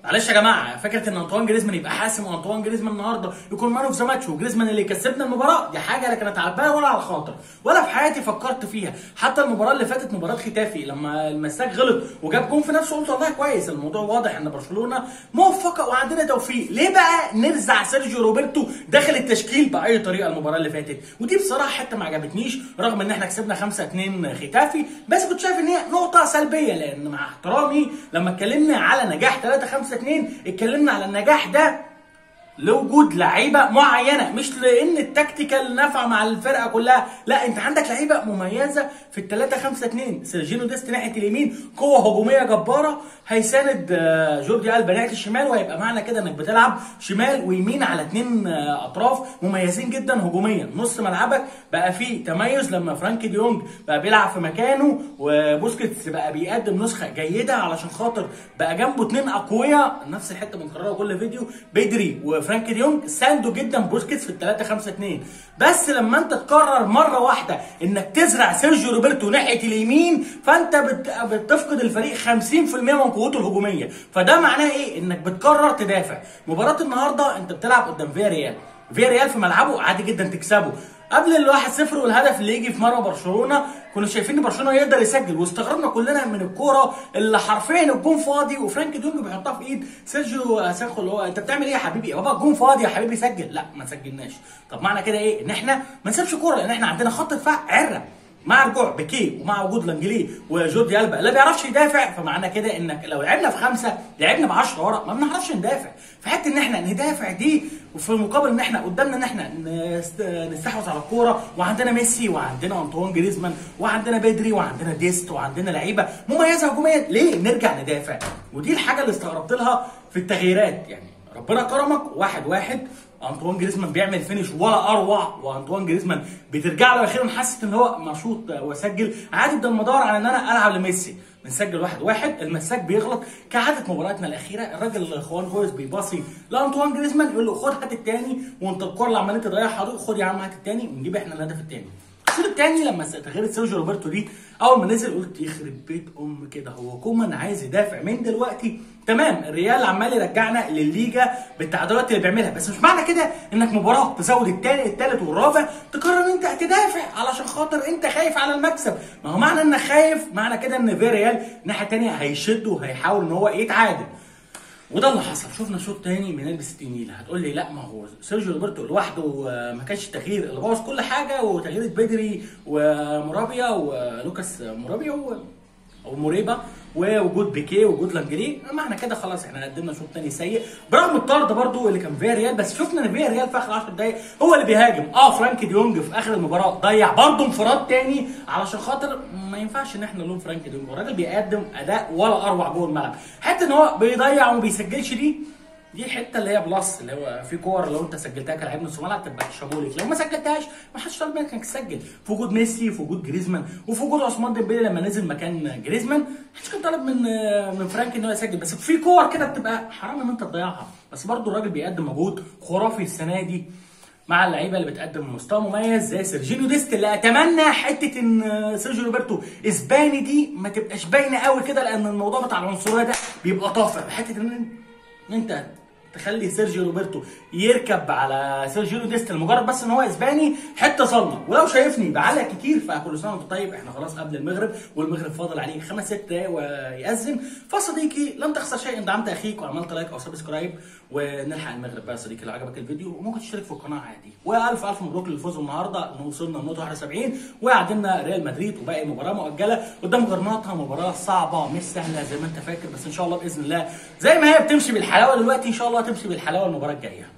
معلش يا جماعه فكره ان انطوان جريزمان يبقى حاسم وانطوان جريزمان النهارده يكون مان اوف ذا ماتش وجريزمان اللي يكسبنا المباراه دي حاجه لا كانت على البال ولا على الخاطر ولا في حياتي فكرت فيها حتى المباراه اللي فاتت مباراه ختافي لما المساك غلط وجاب جون في نفسه قلت والله كويس الموضوع واضح ان برشلونه موفقه وعندنا توفيق ليه بقى نرزع سيرجيو روبرتو داخل التشكيل باي طريقه المباراه اللي فاتت ودي بصراحه حتى ما عجبتنيش رغم ان احنا كسبنا 5 2 ختافي بس كنت شايف ان هي نقطه سلبيه لان مع احترامي لما اتكلمنا على نجاح 3 5 2 اتكلمنا على النجاح ده لوجود لعيبه معينه مش لان التكتيكال نافعه مع الفرقه كلها لا انت عندك لعيبه مميزه في ال 3 5 2 سيرجينو ديست ناحيه اليمين قوه هجوميه جباره هيساند آه، جوردي البا ناحيه الشمال وهيبقى معنى كده انك بتلعب شمال ويمين على اثنين اطراف مميزين جدا هجوميا نص ملعبك بقى فيه تميز لما فرانكي ديونج بقى بيلعب في مكانه وبوسكيتس بقى بيقدم نسخه جيده علشان خاطر بقى جنبه اثنين اقوياء نفس الحته بنكررها كل فيديو بدري وفرانكي ديونج ساندوا جدا بوسكيتس في ال 3 5 2 بس لما انت تقرر مره واحده انك تزرع سيرجيو روبرتو ناحيه اليمين فانت بت... بتفقد الفريق 50% من قوته الهجوميه فده معناه ايه انك بتقرر تدافع مباراه النهارده انت بتلعب قدام فيا ريال فيا ريال في ملعبه عادي جدا تكسبه قبل ال 1-0 والهدف اللي يجي في مرمى برشلونه كنا شايفين ان برشلونه يقدر يسجل واستغربنا كلنا من الكوره اللي حرفيا الجون فاضي وفرانك دونج بيحطها في ايد سيرجيو سانخو اللي هو انت بتعمل ايه يا حبيبي يا بابا الجون فاضي يا حبيبي سجل لا ما سجلناش طب معنى كده ايه ان احنا ما نسيبش كوره لان احنا عندنا خط دفاع عره مع رجوع بيكيه ومع وجود لانجلي وجوردي البا لا بيعرفش يدافع فمعنى كده انك لو لعبنا في خمسه لعبنا ب 10 ورا ما بنعرفش ندافع فحته ان احنا ندافع دي وفي مقابل ان احنا قدامنا ان احنا نست- نستحوذ على الكوره وعندنا ميسي وعندنا انطوان جريزمان وعندنا بدري وعندنا ديست وعندنا لعيبه مميزه هجوميا ليه نرجع ندافع ودي الحاجه اللي استغربت لها في التغييرات يعني ربنا كرمك واحد واحد انطوان جريزمان بيعمل فينش ولا اروع وانطوان جريزمان بترجع له اخيرا حاسس ان هو مشوط وسجل عادي بدل ما ادور على ان انا العب لميسي بنسجل واحد واحد المساك بيغلط كعاده مباراتنا الاخيره الراجل خوان كويس بيباصي لانطوان جريزمان يقول له خد هات التاني وانت الكوره اللي عمالين تضيعها دي خد يا عم هات التاني ونجيب احنا الهدف التاني الشوط الثاني لما تغيير سيرجيو روبرتو دي اول ما نزل قلت يخرب بيت ام كده هو كومان عايز يدافع من دلوقتي تمام الريال عمال يرجعنا للليجا بالتعديلات اللي بيعملها بس مش معنى كده انك مباراه تزود الثاني الثالث والرابع تقرر ان انت تدافع علشان خاطر انت خايف على المكسب ما هو معنى انك خايف معنى كده ان في ريال الناحيه الثانيه هيشد وهيحاول ان هو يتعادل وده اللي حصل شفنا شوط تاني من البس التنيله هتقول لي لا ما هو سيرجيو روبرتو لوحده آه، ما كانش تغيير اللي بوظ كل حاجه وتغيير بدري ومورابيا ولوكاس مورابيا و... او موريبا ووجود بيكيه ووجود لانجري معنى كده خلاص احنا قدمنا شوط تاني سيء برغم الطرد برضو اللي كان فيا ريال بس شفنا ان فيا ريال في اخر 10 دقايق هو اللي بيهاجم اه فرانك ديونج في اخر المباراه ضيع برضو انفراد تاني علشان خاطر ما ينفعش ان احنا نلوم فرانك ديونج الراجل بيقدم اداء ولا اروع جوه الملعب حتى ان هو بيضيع وما بيسجلش دي دي الحته اللي هي بلس اللي هو في كور لو انت سجلتها كلاعب نص ملعب تبقى شابولك لو ما سجلتهاش ما حدش طالب منك انك تسجل في وجود ميسي في وجود جريزمان وفي وجود عثمان ديمبلي لما نزل مكان جريزمان محدش كان طالب من من فرانك ان هو يسجل بس في كور كده بتبقى حرام ان انت تضيعها بس برضو الراجل بيقدم مجهود خرافي السنه دي مع اللعيبه اللي بتقدم مستوى مميز زي سيرجينيو ديست اللي اتمنى حته ان سيرجيو روبرتو اسباني دي ما تبقاش باينه قوي كده لان الموضوع بتاع العنصريه ده بيبقى طافح حته ان ان انت تخلي سيرجيو روبرتو يركب على سيرجيو ديست لمجرد بس ان هو اسباني حته صلنا ولو شايفني بعلق كتير فكل سنه وانت طيب احنا خلاص قبل المغرب والمغرب فاضل عليه خمس ست دقايق ويأذن فصديقي لم تخسر شيء ان دعمت اخيك وعملت لايك او سبسكرايب ونلحق المغرب بقى يا صديقي لو عجبك الفيديو وممكن تشترك في القناه عادي والف الف مبروك للفوز النهارده ان وصلنا لنقطه 71 وقعدنا ريال مدريد وباقي مباراه مؤجله قدام غرناطه مباراه صعبه مش سهله زي ما انت فاكر بس ان شاء الله باذن الله زي ما هي بتمشي بالحلاوه دلوقتي ان شاء الله تمشي بالحلاوه المباراه الجايه